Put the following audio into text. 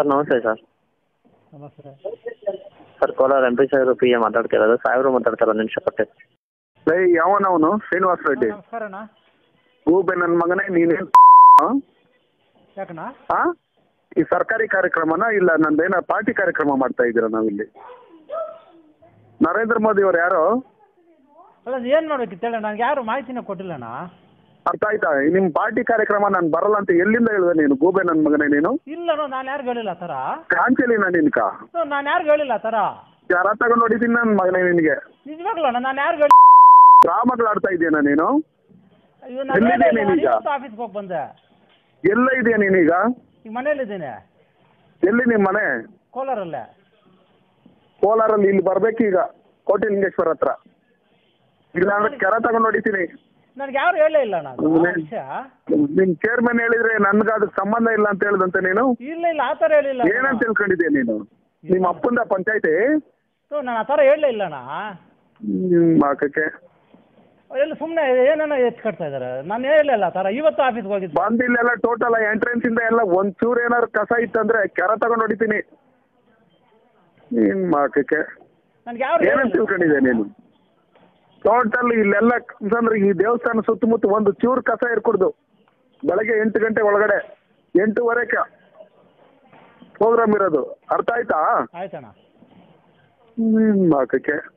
Sir ನಮಸ್ತೆ sir ನಮಸ್ತೆ sir Kolar M P ಸಾಹೇಬ್ರು ಪಿ ಎ ಮಾತಾಡ್ತಿರೋದು ಸಾಹೇಬ್ರು ಮಾತಾಡ್ತಾರೆ ಒಂದು ನಿಮಿಷ ಕೊಟ್ಟೆ ಲೈ ಯಾವನವನು ಶ್ರೀನಿವಾಸ ರೆಡ್ಡಿ ನಮಸ್ಕಾರ ಅಣ್ಣ ಗೂಬೆ ನನ್ನ ಮಗನೇ ನೀನೇನು ಯಾಕಣ್ಣ ಆ ಈ ಸರ್ಕಾರಿ ಕಾರ್ಯಕ್ರಮನ ಇಲ್ಲ ನಂದೇನ ಪಾರ್ಟಿ ಕಾರ್ಯಕ್ರಮ ಮಾಡ್ತಾ ಇದ್ದೀರಾ ನಾವಿಲ್ಲಿ ನರೇಂದ್ರ ಮೋದಿ ಅವ್ರು ಯಾರೋ ಅಲ್ಲ ಏನು ಮಾಡ್ಬೇಕಿತ್ತು ಹೇಳ ನನಗೆ ಯಾರು ಮಾಹಿತಿನ ಕೊಟ್ಟಿಲ್ಲಣ್ಣ ಅರ್ಥ ಆಯ್ತಾ ನಿಮ್ಮ ಪಾರ್ಟಿ ಕಾರ್ಯಕ್ರಮ ನಾನು ಬರಲ್ಲ ಅಂತ ಎಲ್ಲಿಂದ ಹೇಳಿದೆ ನೀನು ಗೂಬೆ ನನ್ನ ಮಗನೇ ನೀನು ಇಲ್ಲಣ್ಣ ನಾನು ಯಾರಿಗೂ ಹೇಳಿಲ್ಲ ಆ ಥರ ಕಾಂಚಲಿನ ನಿನ್ಕ ನಾನು ಯಾರಿಗೂ ಹೇಳಿಲ್ಲ ಆ ಥರ ಯಾರ ತಗೊಂಡು ಹೊಡಿತೀನಿ ನನ್ನ ಮಗನೇ ನಿನಗೆ ನಿಜವಾಗ್ಲೂ ಅಣ್ಣ ನಾನು ಯಾರಿಗೂ ಹೇಳಿ ರಾಮಗಳು ಆಡ್ತಾ ಇದೆಯಾ ನೀನು ಅಯ್ಯೋ ನಾನು ಎಲ್ಲಿದೆ ಹೇಳಿಲ್ಲ, ನಾನು ನೀನೀಗ? ಇವತ್ತು ಆಫೀಸ್ಗೆ ಹೋಗಿ ಬಂದೆ ಎಲ್ಲ ಇದೆಯಾ ನೀನೀಗ ಈಗ ಮನೇಲಿದ್ದೀನಿ ಎಲ್ಲಿ ನಿಮ್ಮ ಮನೆ ಕೋಲಾರಲ್ಲೇ ಕೋಲಾರಲ್ಲಿ ಇಲ್ಲಿ ಬರ್ಬೇಕೀಗ ಕೋಟಿಲಿಂಗೇಶ್ವರ ಹತ್ರ ಇಲ್ಲ ಅಂದ್ರೆ ಕೆರ ತಗೊಂಡು ಹೊಡಿತೀನಿ ನನಗೆ ಯಾರು ಹೇಳೇ ಇಲ್ಲ ಅಣ್ಣ ಅದು ಆ ವಿಷಯ ನಿಮ್ ಚೇರ್ಮನ್ ಹೇಳಿದ್ರೆ ನನ್ಗೆ ಅದಕ್ಕೆ ಸಂಬಂಧ ಇಲ್ಲ ಅಂತ ಹೇಳ್ದಂತೆ ನೀನು ಇಲ್ಲ ಇಲ್ಲ ಆ ಥರ ಹೇಳಿಲ್ಲ ಏನಂತ ತಿಳ್ಕೊಂಡಿದ್ದೆ ನೀನು ನಿಮ್ಮ ಅಪ್ಪಂದ ಪಂಚಾಯತಿ ನಾನು ಆ ಥರ ಹೇಳಲೇ ಇಲ್ಲ ಅಣ್ಣ ನಿಮ್ಮ ಹಾಕಕ್ಕೆ ಎಲ್ಲ ಸುಮ್ಮನೆ ಏನೇನೋ ಹೆಚ್ಚು ಕಟ್ತಾ ಇದ್ದಾರೆ ನಾನು ಹೇಳಿಲ್ಲ ಆ ಥರ ಇವತ್ತು ಆಫೀಸ್ಗೆ ಹೋಗಿದ್ದು ಬಂದ್ ಇಲ್ಲೆಲ್ಲ ಟೋಟಲ್ ಎಂಟ್ರೆನ್ಸ್ ಇಂದ ಎಲ್ಲ ಒಂದ್ ಚೂರು ಏನಾದ್ರು ಕಸ ಇತ್ತಂದ್ರೆ ಕೆರ ತಗೊಂಡು ಹೊಡಿತೀನಿ ನಿಮ್ ಹಾಕಕ್ಕೆ ನನಗೆ ಯಾರು ಏನಂತ ಹೇಳಿಲ್ಲ ತಿಳ್ಕೊಂಡಿದ್ದೆ ನೀನು ಟೋಟಲ್ ಇಲ್ಲೆಲ್ಲ ಅಂದ್ರೆ ಈ ದೇವಸ್ಥಾನ ಸುತ್ತಮುತ್ತ ಒಂದು ಚೂರು ಕಸ ಇರ್ಕೊಡ್ದು ಬೆಳಗ್ಗೆ ಎಂಟು ಗಂಟೆ ಒಳಗಡೆ ಎಂಟೂವರೆಗೆ ಪ್ರೋಗ್ರಾಮ್ ಇರೋದು ಅರ್ಥ ಆಯ್ತಾ ಆಯ್ತಣ್ಣ ಹ್ಮ್ ಹಾಕಕ್ಕೆ